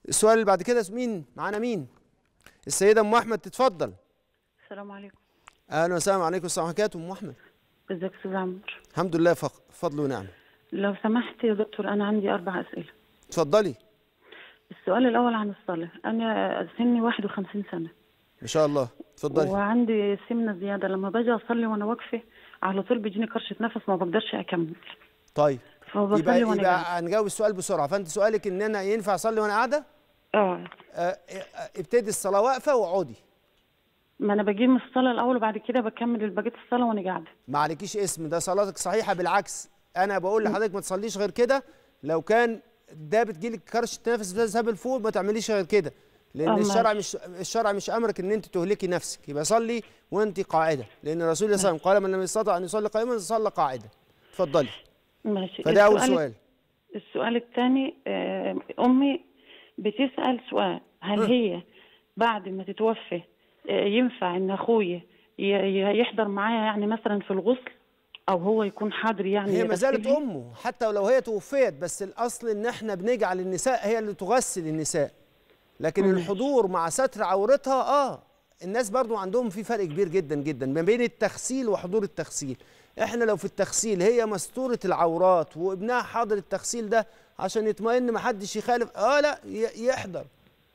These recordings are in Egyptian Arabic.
السؤال اللي بعد كده مين معانا مين السيده ام احمد تتفضل السلام عليكم اهلا وسهلا عليكم السلام عليكم ام احمد ازيك استاذ عمرو الحمد لله فق- فضل ونعمه لو سمحت يا دكتور انا عندي اربع اسئله اتفضلي السؤال الاول عن الصلاه انا سني 51 سنه ما شاء الله اتفضلي وعندي سمنه زياده لما باجي اصلي وانا واقفه على طول بيجيني كرشه نفس ما بقدرش اكمل طيب فبصلي يبقى وانا قاعده يبقى هنجاوب السؤال بسرعه فانت سؤالك ان انا ينفع اصلي وانا قاعده اه آه، آه، ابتدي الصلاه واقفه واقعدي ما انا بجيب من الصلاه الاول وبعد كده بكمل بقيه الصلاه وانا قاعده ما عليكيش اسم ده صلاتك صحيحه بالعكس انا بقول لحضرتك ما تصليش غير كده لو كان ده بتجيلك كرشه نفس بسبب الفول ما تعمليش غير كده لان آه، الشرع ماشي. مش الشرع مش امرك ان انت تهلكي نفسك يبقى صلي وانت قاعده لان الرسول صلى الله عليه وسلم قال من لم يستطع ان يصلي قائما صلى قاعده اتفضلي ماشي فده اول السؤال- سؤال السؤال الثاني امي بتسال سؤال هل هي بعد ما تتوفى آه، ينفع ان اخويا ي- ي- يحضر معايا يعني مثلا في الغسل او هو يكون حاضر يعني هي ما زالت يغسلني؟ امه حتى ولو هي توفيت بس الاصل ان احنا بنجعل النساء هي اللي تغسل النساء لكن مم. الحضور مع ستر عورتها اه الناس برضو عندهم في فرق كبير جدا جدا ما بين التغسيل وحضور التغسيل احنا لو في التغسيل هي مستورة العورات وابنها حاضر التغسيل ده عشان يطمئن ما حدش يخالف اه لا ي- يحضر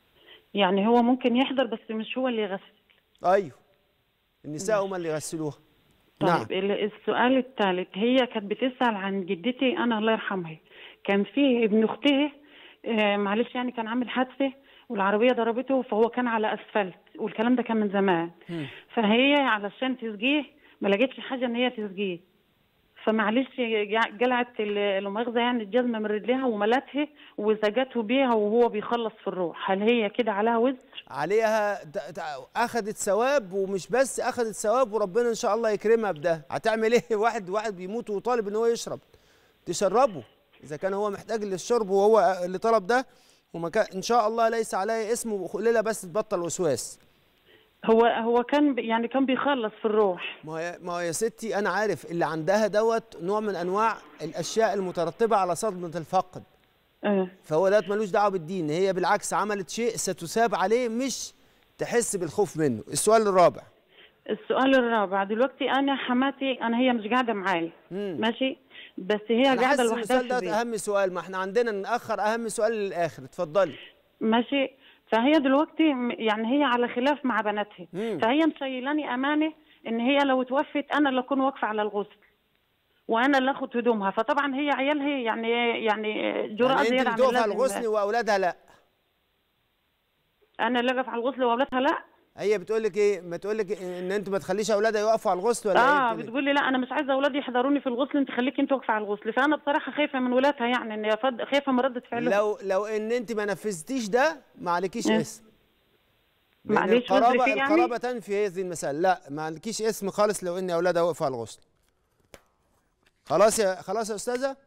يعني هو ممكن يحضر بس مش هو اللي يغسل ايوه النساء هم اللي يغسلوها طيب نعم ال- السؤال الثالث هي كانت بتسأل عن جدتي أنا الله يرحمها كان في ابن أختها آه، معلش يعني كان عامل حادثة والعربية ضربته فهو كان على أسفلت والكلام ده كان من زمان فهي علشان تسقيه ما لقيتش حاجة إن هي تسقيه فمعلش جع- جلعت ال- لا مؤاخذة يعني الجزمة من رجليها وملتها وسجته بيها وهو بيخلص في الروح هل هي كده عليها وزر؟ عليها د- د- اخذت ثواب ومش بس اخذت ثواب وربنا ان شاء الله يكرمها بده هتعمل ايه واحد واحد بيموت وطالب ان هو يشرب تشربه اذا كان هو محتاج للشرب وهو اللي طلب ده وما كان ان شاء الله ليس عليه اسم وخليلها بس تبطل وسواس هو هو كان ب- يعني كان بيخلص في الروح ما هي ما هو يا ستي انا عارف اللي عندها دوت نوع من انواع الاشياء المترتبه على صدمه الفقد اه فهو ده ملوش دعوه بالدين هي بالعكس عملت شيء ستثاب عليه مش تحس بالخوف منه السؤال الرابع السؤال الرابع دلوقتي انا حماتي انا هي مش قاعده معايا مم. ماشي بس هي انا قاعده حاسس ان لوحدها السؤال في ده البيت اهم سؤال ما احنا عندنا ناخر اهم سؤال للاخر اتفضلي ماشي فهي دلوقتي م- يعني هي على خلاف مع بناتها مم. فهي مشيلاني امانه ان هي لو توفت انا اللي اكون واقفه على الغسل وانا اللي اخد هدومها فطبعا هي عيالها يعني يعني جرأة يعني زياده انت عن بتقف على اللازم الغسل واولادها لا انا اللي اقف على الغسل واولادها لا هي بتقول لك ايه ما تقول لك ان انت ما تخليش اولادها يقفوا على الغسل ولا اه ايه بتقول بتقول لي لا انا مش عايزه اولادي يحضروني في الغسل انت خليكي انت واقفه على الغسل فانا بصراحه خايفه من ولادها يعني ان فد- خايفه من رده فعلهم لو لو ان انت ما نفذتيش ده ما عليكيش إيه؟ اسم لأن معلش وزر القرابه فيه يعني؟ القرابه تنفي هذه المسألة لا ما عليكيش اسم خالص لو ان اولادها وقفوا على الغسل خلاص يا خلاص يا استاذه